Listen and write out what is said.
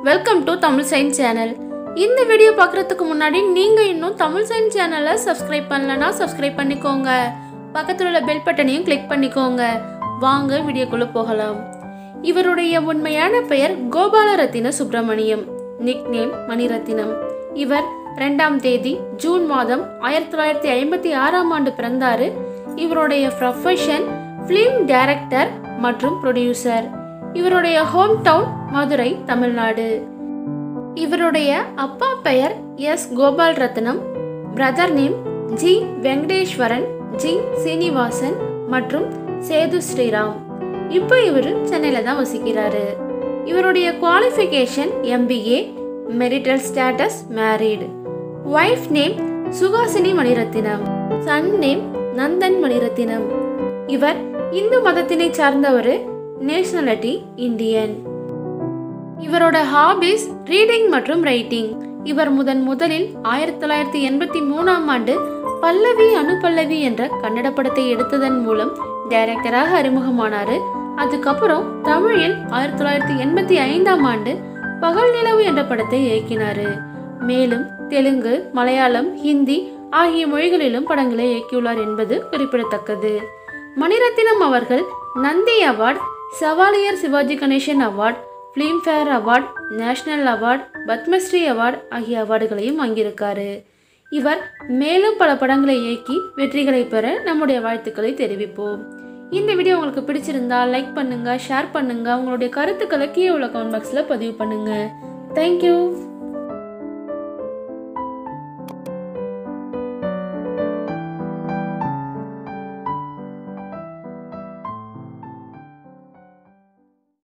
welcome to Tamil science channel இந்த video பார்க்குறதுக்கு முன்னாடி நீங்கள் இன்னும் தமிழ் சயின்ஸ் சேனலை சப்ஸ்கிரைப் பண்ணலனா சப்ஸ்கிரைப் பண்ணிக்கோங்க பக்கத்தில் உள்ள பெல் பட்டனையும் கிளிக் பண்ணிக்கோங்க வாங்க வீடியோக்குள்ளே போகலாம் இவருடைய உண்மையான பெயர் கோபாலரத்தின சுப்பிரமணியம் நிக் நேம் மணிரத்தினம் இவர் ரெண்டாம் தேதி ஜூன் மாதம் ஆயிரத்தி தொள்ளாயிரத்தி ஐம்பத்தி ஆறாம் ஆண்டு பிறந்தாரு இவருடைய ப்ரொஃபஷன் ஃபிலிம் டைரக்டர் மற்றும் ப்ரொடியூசர் இவருடைய ஹோம் டவுன் மதுரை தமிழ்நாடு இவருடைய அப்பா பெயர் S Gopal Ratnam brother name G Venkateswaran G Srinivasan மற்றும் சேது ஸ்ரீராம் இப்போ இவர் சென்னையில் தான் வசிக்கிறாரு இவருடைய qualification MBA marital status married wife name Suhasini Mani Ratnam son name Nandan Mani Ratnam இவர் இந்து மதத்தினை சார்ந்தவர் நேஷனாலிட்டி இந்தியன் இவரோட ஹாபிஸ் ரீடிங் மற்றும் ரைட்டிங் இவர் முதன் முதலில் ஆயிரத்தி தொள்ளாயிரத்தி எண்பத்தி மூணாம் ஆண்டு பல்லவி அனுபல்லவி என்ற கன்னட படத்தை எடுத்ததன் மூலம் டைரக்டராக அறிமுகமானார் அதுக்கப்புறம் தமிழில் ஆயிரத்தி தொள்ளாயிரத்தி எண்பத்தி ஐந்தாம் ஆண்டு பகல் நிலவு என்ற படத்தை இயக்கினார் மேலும் தெலுங்கு மலையாளம் ஹிந்தி ஆகிய மொழிகளிலும் படங்களை இயக்கியுள்ளார் என்பது குறிப்பிடத்தக்கது மணிரத்தினம் அவர்கள் Nandi award Chevalier Sivaji Ganesan award Filmfare award national award Padma Shri award ஆகிய அவார்டுகளையும் வாங்கியிருக்காரு இவர் மேலும் பல படங்களை இயக்கி வெற்றிகளை பெற நம்முடைய வாழ்த்துக்களை தெரிவிப்போம் இந்த வீடியோ உங்களுக்கு பிடிச்சிருந்தா லைக் பண்ணுங்க ஷேர் பண்ணுங்க உங்களுடைய கருத்துக்களை கீழே உள்ள கமெண்ட் பாக்ஸில் பதிவு பண்ணுங்க தேங்க்யூ